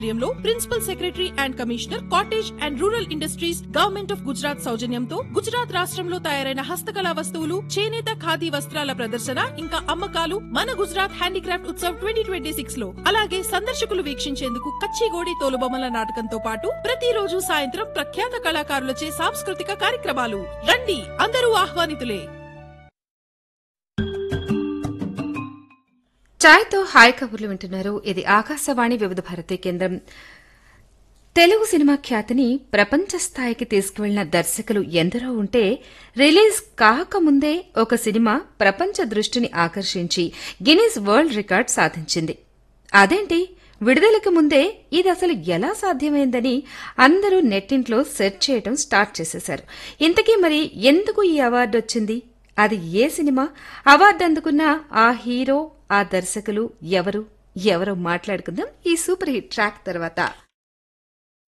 ఆధ్వర్యంలో principal secretary and commissioner cottage and rural industries government of Gujarat సౌజన్యంతో గుజరాత్ రాష్ట్రంలో తయారైన హస్తకళా వస్తువులు చేనేత ఖాదీ వస్త్రాల ప్రదర్శన ఇంకా అమ్మకాలు మన Gujarat handicraft Utsav twenty twenty six లో అలాగే సందర్శకులు వీక్షించేందుకు కచ్చిగోడి తోలుబొమ్మల నాటకంతో పాటు ప్రతిరోజు సాయంత్రం ప్రఖ్యాత కళాకారులచే సాంస్కృతిక కార్యక్రమాలు రండి అందరూ ఆహ్వానితులే ఛాయ్తో హాయ్ కబుర్లు వింటున్నారు ఇది ఆకాశవాణి వివిధ భారతి కేంద్రం తెలుగు సినిమా ఖ్యాతిని ప్రపంచ స్థాయికి తీసుకువెళ్లిన దర్శకులు ఎందరో ఉంటే రిలీజ్ కాకముందే ఒక సినిమా ప్రపంచ దృష్టిని ఆకర్షించి గిన్నీస్ వరల్డ్ రికార్డ్ సాధించింది అదేంటి విడుదలకు ముందే ఇది అసలు ఎలా సాధ్యమైందని అందరూ నెట్టింట్లో సెర్చ్ చేయడం స్టార్ట్ చేసేశారు ఇంతకీ మరి ఎందుకు ఈ అవార్డు వచ్చింది అది ఏ సినిమా అవార్డు అందుకున్న ఆ హీరో ఆ దర్శకులు ఎవరు ఎవరో మాట్లాడుకుందాం ఈ సూపర్ హిట్ ట్రాక్ తర్వాత